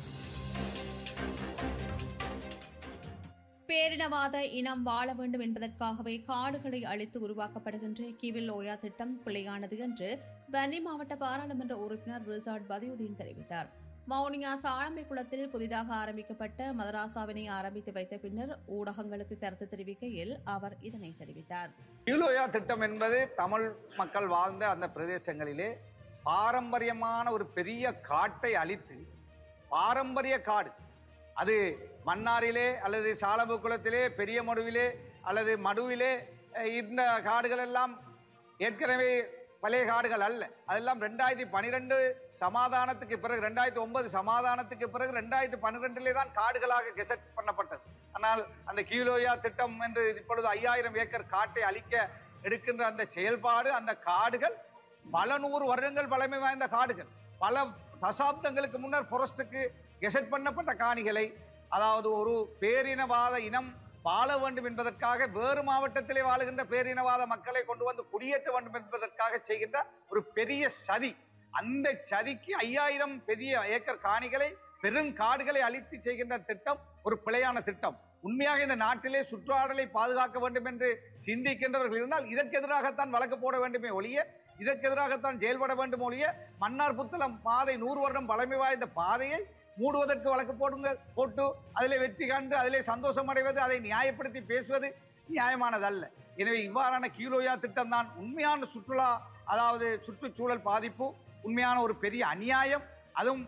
பேரினவாத இனம் வாழ வேண்டும் என்பதற்காகவே காடுகளை அழித்து உருவாக்கப்படுகின்ற கிவில் ஓயா திட்டம் பிழையானது என்று வன்னி மாவட்ட பாராளுமன்ற உறுப்பினர் ரிசார்ட் பதியுதீன் தெரிவித்தார் வவுனியா சாளம்பை குளத்தில் புதிதாக ஆரம்பிக்கப்பட்ட மதராசாவினை ஆரம்பித்து வைத்த பின்னர் ஊடகங்களுக்கு கருத்து தெரிவிக்கையில் அவர் இதனை தெரிவித்தார் யூலோயா திட்டம் என்பது தமிழ் மக்கள் வாழ்ந்த அந்த பிரதேசங்களிலே பாரம்பரியமான ஒரு பெரிய காட்டை அழித்து பாரம்பரிய காடு அது மன்னாரிலே அல்லது சாலம்பு குளத்திலே பெரிய மடுவிலே அல்லது மடுவிலே அஹ், இந்த காடுகள் எல்லாம் ஏற்கனவே பழைய காடுகள் அல்ல அதெல்லாம் ரெண்டாயிரத்தி பனிரெண்டு சமாதானத்துக்கு பிறகு ரெண்டாயிரத்தி ஒன்பது சமாதானத்துக்கு பிறகு ரெண்டாயிரத்தி பன்னிரெண்டிலே தான் காடுகளாக கெசட் பண்ணப்பட்டது ஆனால் அந்த கீழோயா திட்டம் என்று இப்பொழுது ஐயாயிரம் ஏக்கர் காட்டை அழிக்க எடுக்கின்ற அந்த செயல்பாடு அந்த காடுகள் பல நூறு வருடங்கள் பழமை வாய்ந்த காடுகள் பல தசாப்தங்களுக்கு முன்னர் ஃபாரஸ்டுக்கு கெசட் பண்ணப்பட்ட காணிகளை அதாவது ஒரு பேரினவாத இனம் வாழ வேண்டும் என்பதற்காக வேறு மாவட்டத்திலே வாழுகின்ற பேரினவாத மக்களை கொண்டு வந்து குடியேற்ற வேண்டும் என்பதற்காக செய்கின்ற ஒரு பெரிய சதி அந்த சதிக்கு ஐயாயிரம் பெரிய ஏக்கர் காணிகளை பெரும் காடுகளை அழித்து செய்கின்ற திட்டம் ஒரு பிழையான திட்டம் உண்மையாக இந்த நாட்டிலே சுற்றாடலை பாதுகாக்க வேண்டும் என்று சிந்திக்கின்றவர்கள் இருந்தால் இதற்கு எதிராகத்தான் வழக்கு போட வேண்டுமே ஒழிய இதற்கு எதிராகத்தான் செயல்பட வேண்டும் ஒழிய மன்னார் புத்தளம் பாதை நூறு வருடம் பழமை வாய்ந்த பாதையை மூடுவதற்கு வழக்கு போடுங்க போட்டு அதிலே வெற்றி கண்டு அதிலே சந்தோஷம் அடைவது அதை நியாயப்படுத்தி பேசுவது நியாயமானதல்ல எனவே இவ்வாறான கீழோயா திட்டம் தான் உண்மையான சுற்றுலா அதாவது சுற்றுச்சூழல் பாதிப்பு உண்மையான ஒரு பெரிய அநியாயம் அதுவும்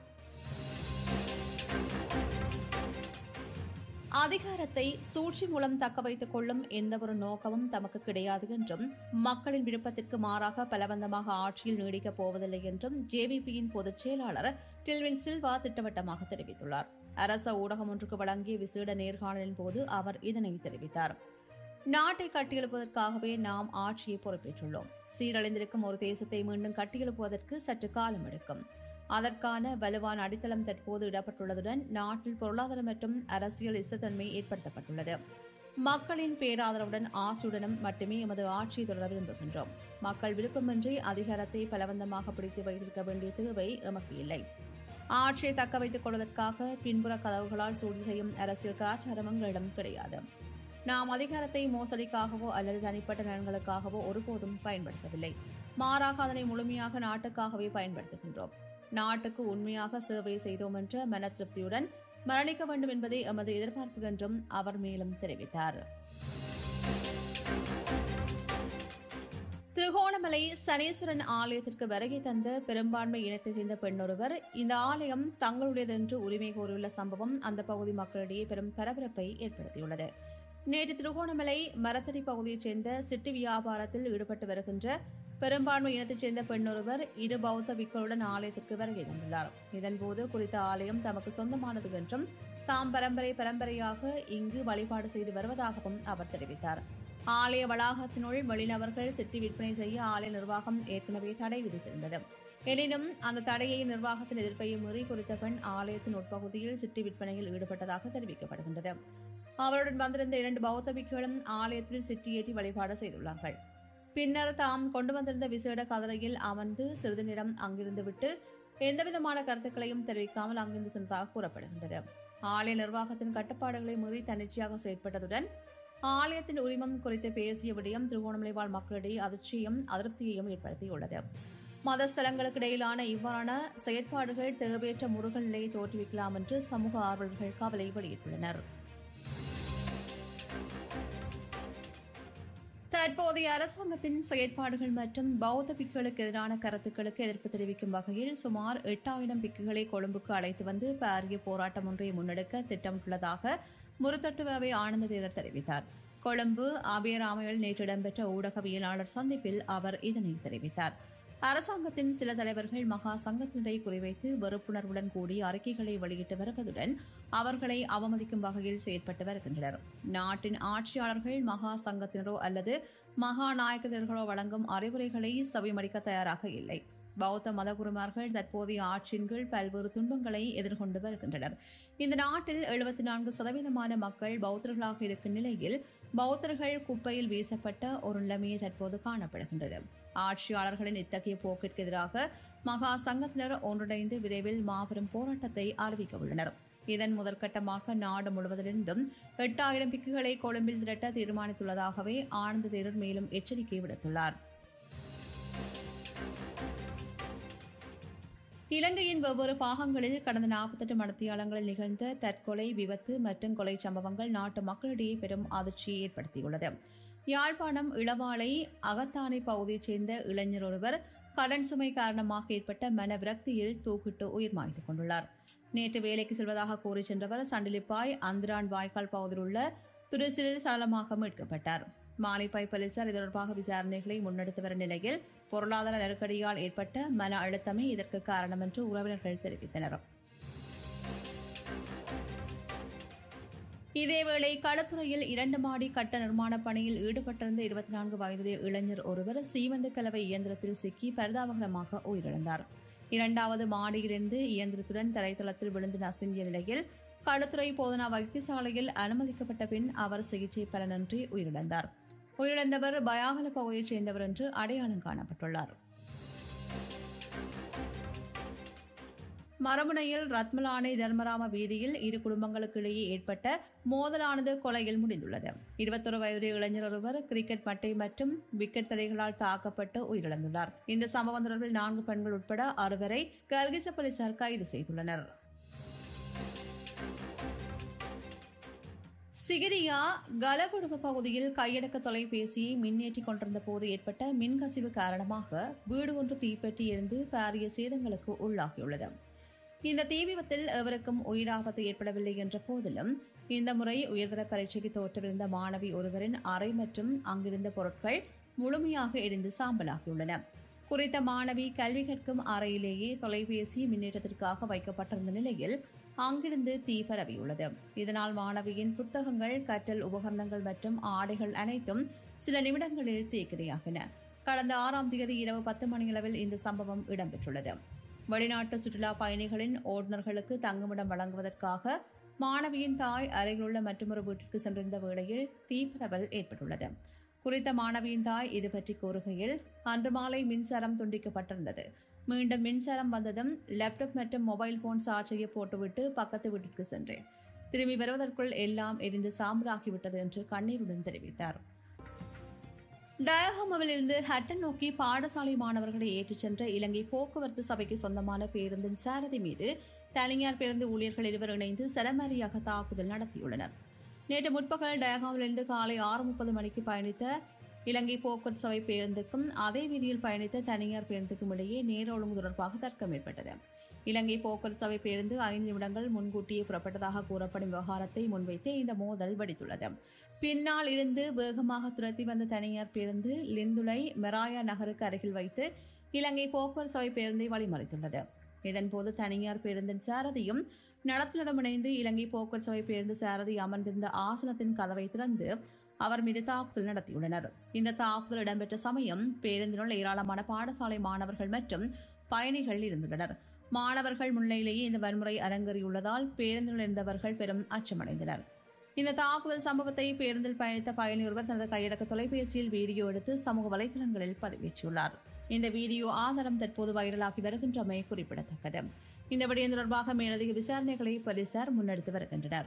அதிகாரத்தை சூழ்ச்சி மூலம் தக்க வைத்துக் கொள்ளும் எந்தவொரு நோக்கமும் தமக்கு கிடையாது என்றும் மக்களின் விருப்பத்திற்கு மாறாக பலவந்தமாக ஆட்சியில் நீடிக்கப் போவதில்லை என்றும் ஜேவிபியின் பொதுச் செயலாளர் டில்வின் சில்வா திட்டவட்டமாக தெரிவித்துள்ளார் அரச ஊடகம் ஒன்றுக்கு வழங்கிய விசேட நேர்காணலின் போது அவர் இதனை தெரிவித்தார் நாட்டை கட்டியெழுப்பதற்காகவே நாம் ஆட்சியை பொறுப்பேற்றுள்ளோம் சீரழிந்திருக்கும் ஒரு தேசத்தை மீண்டும் கட்டியெழுப்புவதற்கு சற்று காலம் எடுக்கும் அதற்கான வலுவான அடித்தளம் தற்போது இடப்பட்டுள்ளதுடன் நாட்டில் பொருளாதார மற்றும் அரசியல் இசத்தன்மை ஏற்படுத்தப்பட்டுள்ளது மக்களின் பேராதரவுடன் ஆசையுடனும் மட்டுமே எமது ஆட்சியை தொடர விரும்புகின்றோம் மக்கள் விருப்பமின்றி அதிகாரத்தை பலவந்தமாக பிடித்து வைத்திருக்க வேண்டிய தேவை எமக்கு இல்லை ஆட்சியை தக்க வைத்துக் கொள்வதற்காக பின்புற கதவுகளால் சூழ்ச்சி செய்யும் அரசியல் கலாச்சாரம் எங்களிடம் கிடையாது நாம் அதிகாரத்தை மோசடிக்காகவோ அல்லது தனிப்பட்ட நலன்களுக்காகவோ ஒருபோதும் பயன்படுத்தவில்லை மாறாக அதனை முழுமையாக நாட்டுக்காகவே பயன்படுத்துகின்றோம் நாட்டுக்கு உண்மையாக சேவை செய்தோம் என்ற மன திருப்தியுடன் மரணிக்க வேண்டும் என்பதே எமது எதிர்பார்ப்பு என்றும் அவர் மேலும் தெரிவித்தார் திருகோணமலை சனீஸ்வரன் ஆலயத்திற்கு வருகை தந்த பெரும்பான்மை இனத்தைச் சேர்ந்த பெண்ணொருவர் இந்த ஆலயம் தங்களுடையது என்று உரிமை கோரியுள்ள சம்பவம் அந்த பகுதி மக்களிடையே பெரும் பரபரப்பை ஏற்படுத்தியுள்ளது நேற்று திருகோணமலை மரத்தடி பகுதியைச் சேர்ந்த சிட்டு வியாபாரத்தில் ஈடுபட்டு வருகின்ற பெரும்பான்மை இனத்தைச் சேர்ந்த பெண்ணொருவர் இரு பௌத்த பிக்களுடன் ஆலயத்திற்கு வருகை தந்துள்ளார் இதன்போது குறித்த ஆலயம் தமக்கு சொந்தமானது என்றும் தாம் பரம்பரை பரம்பரையாக இங்கு வழிபாடு செய்து வருவதாகவும் அவர் தெரிவித்தார் ஆலய வளாகத்தினுள் வெளிநபர்கள் சிட்டி விற்பனை செய்ய ஆலய நிர்வாகம் ஏற்கனவே தடை விதித்திருந்தது எனினும் அந்த தடையை நிர்வாகத்தின் எதிர்ப்பையும் மீறி குறித்த பெண் ஆலயத்தின் உட்பகுதியில் சிட்டி விற்பனையில் ஈடுபட்டதாக தெரிவிக்கப்படுகின்றது அவருடன் வந்திருந்த இரண்டு பௌத்த பிக்குகளும் ஆலயத்தில் சிட்டியேற்றி வழிபாடு செய்துள்ளார்கள் பின்னர் தாம் கொண்டு வந்திருந்த விசேட கதிரையில் அமர்ந்து சிறிது நேரம் அங்கிருந்து விட்டு எந்தவிதமான கருத்துக்களையும் தெரிவிக்காமல் அங்கிருந்து சென்றதாக கூறப்படுகின்றது ஆலய நிர்வாகத்தின் கட்டுப்பாடுகளை மீறி தன்னிச்சையாக செயற்பட்டதுடன் ஆலயத்தின் உரிமம் குறித்து பேசிய விடயம் திருவோணமலை வாழ் மக்களிடையே அதிர்ச்சியையும் அதிருப்தியையும் ஏற்படுத்தியுள்ளது மதஸ்தலங்களுக்கு இடையிலான இவ்வாறான செயற்பாடுகள் தேவையற்ற முருகல் நிலையை தோற்றுவிக்கலாம் என்று சமூக ஆர்வலர்கள் கவலை வெளியிட்டுள்ளனர் தற்போதைய அரசாங்கத்தின் செயற்பாடுகள் மற்றும் பௌத்த பிக்குகளுக்கு எதிரான கருத்துக்களுக்கு எதிர்ப்பு தெரிவிக்கும் வகையில் சுமார் எட்டாயிரம் பிக்குகளை கொழும்புக்கு அழைத்து வந்து பாரிய போராட்டம் ஒன்றை முன்னெடுக்க திட்டமிட்டுள்ளதாக முருத்தட்டுவாவை ஆனந்த தேரர் தெரிவித்தார் கொழும்பு ஆபியராமையில் நேற்று இடம்பெற்ற ஊடகவியலாளர் சந்திப்பில் அவர் இதனை தெரிவித்தார் அரசாங்கத்தின் சில தலைவர்கள் மகா சங்கத்தினரை குறிவைத்து வெறுப்புணர்வுடன் கூடி அறிக்கைகளை வெளியிட்டு வருவதுடன் அவர்களை அவமதிக்கும் வகையில் செயற்பட்டு வருகின்றனர் நாட்டின் ஆட்சியாளர்கள் மகா சங்கத்தினரோ அல்லது மகா நாயக்கர்களோ வழங்கும் அறிவுரைகளை செவிமடிக்க தயாராக இல்லை பௌத்த மதகுருமார்கள் தற்போதைய ஆட்சியின் கீழ் பல்வேறு துன்பங்களை எதிர்கொண்டு வருகின்றனர் இந்த நாட்டில் எழுபத்தி நான்கு சதவீதமான மக்கள் பௌத்தர்களாக இருக்கும் நிலையில் பௌத்தர்கள் குப்பையில் வீசப்பட்ட ஒரு நிலைமையை தற்போது காணப்படுகின்றது ஆட்சியாளர்களின் இத்தகைய போக்கிற்கு எதிராக மகா சங்கத்தினர் ஒன்றிணைந்து விரைவில் மாபெரும் போராட்டத்தை அறிவிக்க உள்ளனர் இதன் முதற்கட்டமாக நாடு முழுவதிலிருந்தும் எட்டாயிரம் பிக்குகளை கொழும்பில் திரட்ட தீர்மானித்துள்ளதாகவே ஆனந்த தேரர் மேலும் எச்சரிக்கை விடுத்துள்ளார் இலங்கையின் வெவ்வேறு பாகங்களில் கடந்த நாற்பத்தெட்டு மணித்தியாலங்களில் நிகழ்ந்த தற்கொலை விபத்து மற்றும் கொலை சம்பவங்கள் நாட்டு மக்களிடையே பெரும் அதிர்ச்சியை ஏற்படுத்தியுள்ளது யாழ்ப்பாணம் இளவாலை அகத்தானை பகுதியைச் சேர்ந்த இளைஞர் ஒருவர் கடன் சுமை காரணமாக ஏற்பட்ட மன விரக்தியில் தூக்கிட்டு உயிர் மாய்த்துக் கொண்டுள்ளார் நேற்று வேலைக்கு செல்வதாக கூறி சென்றவர் சண்டிலிப்பாய் அந்திரான் வாய்க்கால் பகுதியில் உள்ள துரிசிலில் சடலமாக மீட்கப்பட்டார் மாலைப்பாய் போலீசார் இது தொடர்பாக விசாரணைகளை முன்னெடுத்து வரும் நிலையில் பொருளாதார நெருக்கடியால் ஏற்பட்ட மன அழுத்தமே இதற்கு காரணம் என்று உறவினர்கள் தெரிவித்தனர் இதேவேளை களத்துறையில் இரண்டு மாடி கட்ட நிர்மாண பணியில் ஈடுபட்டிருந்த இருபத்தி நான்கு வயதுடைய இளைஞர் ஒருவர் சீமந்து கலவை இயந்திரத்தில் சிக்கி பரிதாபகரமாக உயிரிழந்தார் இரண்டாவது மாடியிலிருந்து இயந்திரத்துடன் தரைத்தளத்தில் விழுந்து நசுங்கிய நிலையில் களுத்துறை போதனா வைத்தியசாலையில் அனுமதிக்கப்பட்ட பின் அவர் சிகிச்சை பலனின்றி உயிரிழந்தார் உயிரிழந்தவர் பயாகல பகுதியைச் சேர்ந்தவர் என்று அடையாளம் காணப்பட்டுள்ளார் மரமுனையில் ரத்மலானை தர்மராம வீதியில் இரு குடும்பங்களுக்கு இடையே ஏற்பட்ட மோதலானது கொலையில் முடிந்துள்ளது இருபத்தொரு வயது இளைஞர் ஒருவர் கிரிக்கெட் மட்டை மற்றும் விக்கெட் தடைகளால் தாக்கப்பட்டு உயிரிழந்துள்ளார் இந்த சம்பவம் தொடர்பில் நான்கு பெண்கள் உட்பட அறுவரை கர்கிச போலீசார் கைது செய்துள்ளனர் சிகிரியா கலகுடுக பகுதியில் கையடக்க தொலைபேசியை மின்னேற்றிக் கொண்டிருந்த போது ஏற்பட்ட மின்கசிவு காரணமாக வீடு ஒன்று தீப்பற்றி எரிந்து பாரிய சேதங்களுக்கு உள்ளாகியுள்ளது இந்த தீ விபத்தில் எவருக்கும் உயிராபத்து ஏற்படவில்லை என்ற போதிலும் இந்த முறை உயர்தர பரீட்சைக்கு தோற்றவிருந்த மாணவி ஒருவரின் அறை மற்றும் அங்கிருந்த பொருட்கள் முழுமையாக எரிந்து சாம்பலாகியுள்ளன குறித்த மாணவி கல்வி கற்கும் அறையிலேயே தொலைபேசி மின்னேற்றத்திற்காக வைக்கப்பட்டிருந்த நிலையில் அங்கிருந்து தீ பரவியுள்ளது இதனால் மாணவியின் புத்தகங்கள் கற்றல் உபகரணங்கள் மற்றும் ஆடைகள் அனைத்தும் சில நிமிடங்களில் தீக்கிரையாகின கடந்த ஆறாம் தேதி இரவு பத்து மணியளவில் இந்த சம்பவம் இடம்பெற்றுள்ளது வெளிநாட்டு சுற்றுலா பயணிகளின் ஓட்டுநர்களுக்கு தங்குமிடம் வழங்குவதற்காக மாணவியின் தாய் அருகிலுள்ள மற்றொரு வீட்டிற்கு சென்றிருந்த வேளையில் தீப்பரவல் ஏற்பட்டுள்ளது குறித்த மாணவியின் தாய் இது பற்றி கூறுகையில் அன்று மாலை மின்சாரம் துண்டிக்கப்பட்டிருந்தது மீண்டும் மின்சாரம் வந்ததும் லேப்டாப் மற்றும் மொபைல் போன் சார்ஜ் செய்ய போட்டுவிட்டு பக்கத்து வீட்டிற்கு சென்றேன் திரும்பி வருவதற்குள் எல்லாம் எரிந்து சாம்பலாகிவிட்டது என்று கண்ணீருடன் தெரிவித்தார் டயஹாமாவிலிருந்து ஹட்டன் நோக்கி பாடசாலை மாணவர்களை ஏற்றிச் சென்ற இலங்கை போக்குவரத்து சபைக்கு சொந்தமான பேருந்தின் சாரதி மீது தனியார் பேருந்து ஊழியர்கள் இருவர் இணைந்து சரமாரியாக தாக்குதல் நடத்தியுள்ளனர் நேற்று முற்பகல் டயஹாமிலிருந்து காலை ஆறு முப்பது மணிக்கு பயணித்த இலங்கை போக்குவரத்து சபை பேருந்துக்கும் அதே வீதியில் பயணித்த தனியார் பேருந்துக்கும் இடையே நேர ஒழுங்கு தொடர்பாக தர்க்கம் ஏற்பட்டது இலங்கை போக்குவரத்து சபை பேருந்து ஐந்து நிமிடங்கள் முன்கூட்டியே புறப்பட்டதாக கூறப்படும் விவகாரத்தை முன்வைத்து இந்த மோதல் வெடித்துள்ளது பின்னால் இருந்து வேகமாக துரத்தி வந்த தனியார் பேருந்து லிந்துலை மெராயா நகருக்கு அருகில் வைத்து இலங்கை போக்குவரத்து சபை பேருந்தை வழிமறைத்துள்ளது இதன்போது தனியார் பேருந்தின் சாரதியும் நடத்துனரிடம் இணைந்து இலங்கை போக்குவரத்து சபை பேருந்து சாரதி அமர்ந்திருந்த ஆசனத்தின் கதவை திறந்து அவர் மீது தாக்குதல் நடத்தியுள்ளனர் இந்த தாக்குதல் இடம்பெற்ற சமயம் பேருந்தினுள் ஏராளமான பாடசாலை மாணவர்கள் மற்றும் பயணிகள் இருந்துள்ளனர் மாணவர்கள் முன்னிலையிலேயே இந்த வன்முறை அரங்கேறியுள்ளதால் பேருந்தில் இருந்தவர்கள் பெரும் அச்சமடைந்தனர் இந்த தாக்குதல் சம்பவத்தை பேருந்தில் பயணித்த பயணி ஒருவர் தனது கையடக்க தொலைபேசியில் வீடியோ எடுத்து சமூக வலைதளங்களில் பதிவேற்றியுள்ளார் இந்த வீடியோ ஆதாரம் தற்போது வைரலாகி வருகின்றமை குறிப்பிடத்தக்கது இந்த விடயம் தொடர்பாக மேலதிக விசாரணைகளை போலீசார் முன்னெடுத்து வருகின்றனர்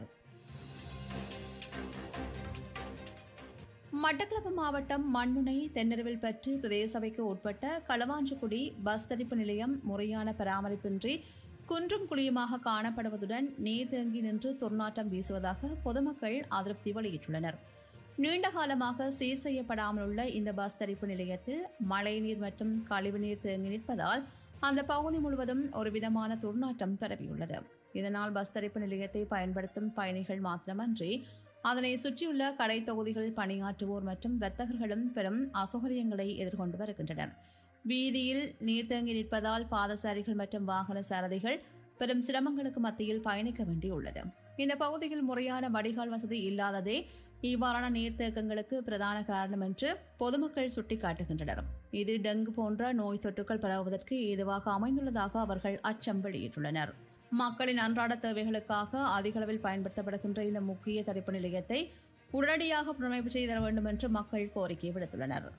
மட்டக்களப்பு மாவட்டம் மண்முனை தென்னரவில் பற்று பிரதேச சபைக்கு உட்பட்ட களவாஞ்சிக்குடி பஸ் தரிப்பு நிலையம் முறையான பராமரிப்பின்றி குன்றும் குழியுமாக காணப்படுவதுடன் நீர் தேங்கி நின்று துர்நாற்றம் வீசுவதாக பொதுமக்கள் அதிருப்தி வெளியிட்டுள்ளனர் நீண்ட காலமாக சீர் செய்யப்படாமல் உள்ள இந்த பஸ் தரிப்பு நிலையத்தில் மழைநீர் மற்றும் கழிவுநீர் தேங்கி நிற்பதால் அந்த பகுதி முழுவதும் ஒரு விதமான துர்நாற்றம் பரவியுள்ளது இதனால் பஸ் தரிப்பு நிலையத்தை பயன்படுத்தும் பயணிகள் மாத்திரமன்றி அதனை சுற்றியுள்ள கடை தொகுதிகளில் பணியாற்றுவோர் மற்றும் வர்த்தகர்களும் பெரும் அசௌகரியங்களை எதிர்கொண்டு வருகின்றனர் வீதியில் நீர் தேங்கி நிற்பதால் பாதசாரிகள் மற்றும் வாகன சாரதிகள் பெரும் சிரமங்களுக்கு மத்தியில் பயணிக்க வேண்டியுள்ளது இந்த பகுதியில் முறையான வடிகால் வசதி இல்லாததே இவ்வாறான நீர்த்தேக்கங்களுக்கு பிரதான காரணம் என்று பொதுமக்கள் சுட்டிக்காட்டுகின்றனர் இது டெங்கு போன்ற நோய் தொற்றுகள் பரவுவதற்கு ஏதுவாக அமைந்துள்ளதாக அவர்கள் அச்சம் வெளியிட்டுள்ளனர் மக்களின் அன்றாட தேவைகளுக்காக அதிக அளவில் பயன்படுத்தப்படுகின்ற இந்த முக்கிய தரிப்பு நிலையத்தை உடனடியாக புனரமைப்பு செய்து தர வேண்டும் என்று மக்கள் கோரிக்கை விடுத்துள்ளனர்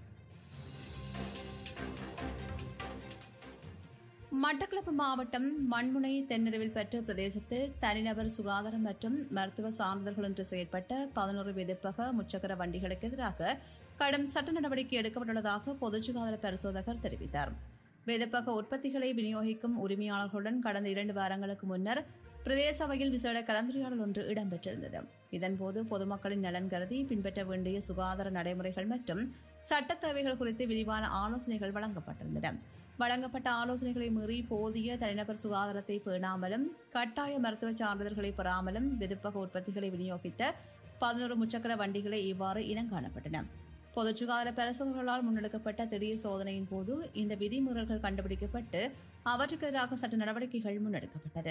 மட்டக்களப்பு மாவட்டம் மண்முனை தென்னரவில் பெற்ற பிரதேசத்தில் தனிநபர் சுகாதாரம் மற்றும் மருத்துவ சான்றிதழ்கள் என்று செயற்பட்ட பதினோரு விதிப்பக முச்சக்கர வண்டிகளுக்கு எதிராக கடும் சட்ட நடவடிக்கை எடுக்கப்பட்டுள்ளதாக பொது சுகாதார பரிசோதகர் தெரிவித்தார் விதப்பக உற்பத்திகளை விநியோகிக்கும் உரிமையாளர்களுடன் கடந்த இரண்டு வாரங்களுக்கு முன்னர் பிரதேச சபையில் விசேட கலந்துரையாடல் ஒன்று இடம்பெற்றிருந்தது இதன்போது பொதுமக்களின் நலன் கருதி பின்பற்ற வேண்டிய சுகாதார நடைமுறைகள் மற்றும் சட்ட தேவைகள் குறித்து விரிவான ஆலோசனைகள் வழங்கப்பட்டிருந்தன வழங்கப்பட்ட ஆலோசனைகளை மீறி போதிய தனிநபர் சுகாதாரத்தை பேணாமலும் கட்டாய மருத்துவ சான்றிதழ்களை பெறாமலும் விதுப்பக உற்பத்திகளை விநியோகித்த பதினோரு முச்சக்கர வண்டிகளை இவ்வாறு இனங்காணப்பட்டன பொது சுகாதார பரிசோதகர்களால் முன்னெடுக்கப்பட்ட திடீர் சோதனையின் போது இந்த விதிமீறல்கள் கண்டுபிடிக்கப்பட்டு அவற்றுக்கு எதிராக சட்ட நடவடிக்கைகள் முன்னெடுக்கப்பட்டது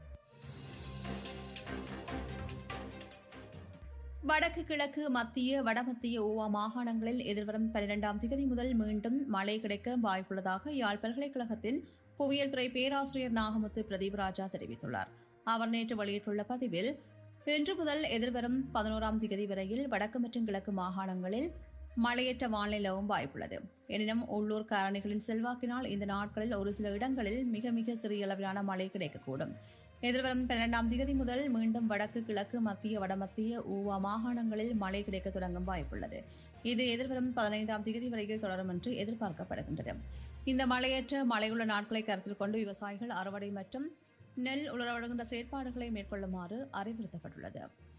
வடக்கு கிழக்கு மத்திய வடமத்திய ஊவா மாகாணங்களில் எதிர்வரும் பனிரெண்டாம் தேதி முதல் மீண்டும் மழை கிடைக்க வாய்ப்புள்ளதாக யாழ் பல்கலைக்கழகத்தின் புவியியல் துறை பேராசிரியர் நாகமுத்து பிரதீப் ராஜா தெரிவித்துள்ளார் அவர் நேற்று வெளியிட்டுள்ள பதிவில் இன்று முதல் எதிர்வரும் பதினோராம் தேதி வரையில் வடக்கு மற்றும் கிழக்கு மாகாணங்களில் மழையற்ற வானிலையும் வாய்ப்புள்ளது எனினும் உள்ளூர் காரணிகளின் செல்வாக்கினால் இந்த நாட்களில் ஒரு சில இடங்களில் மிக மிக சிறிய அளவிலான மழை கிடைக்கக்கூடும் எதிர்வரும் பன்னெண்டாம் தேதி முதல் மீண்டும் வடக்கு கிழக்கு மத்திய வடமத்திய ஊவா மாகாணங்களில் மழை கிடைக்க தொடங்கும் வாய்ப்புள்ளது இது எதிர்வரும் பதினைந்தாம் தேதி வரையில் தொடரும் என்று எதிர்பார்க்கப்படுகின்றது இந்த மழையற்ற மழையுள்ள நாட்களை கருத்தில் கொண்டு விவசாயிகள் அறுவடை மற்றும் நெல் உலர்வடைகின்ற செயற்பாடுகளை மேற்கொள்ளுமாறு அறிவுறுத்தப்பட்டுள்ளது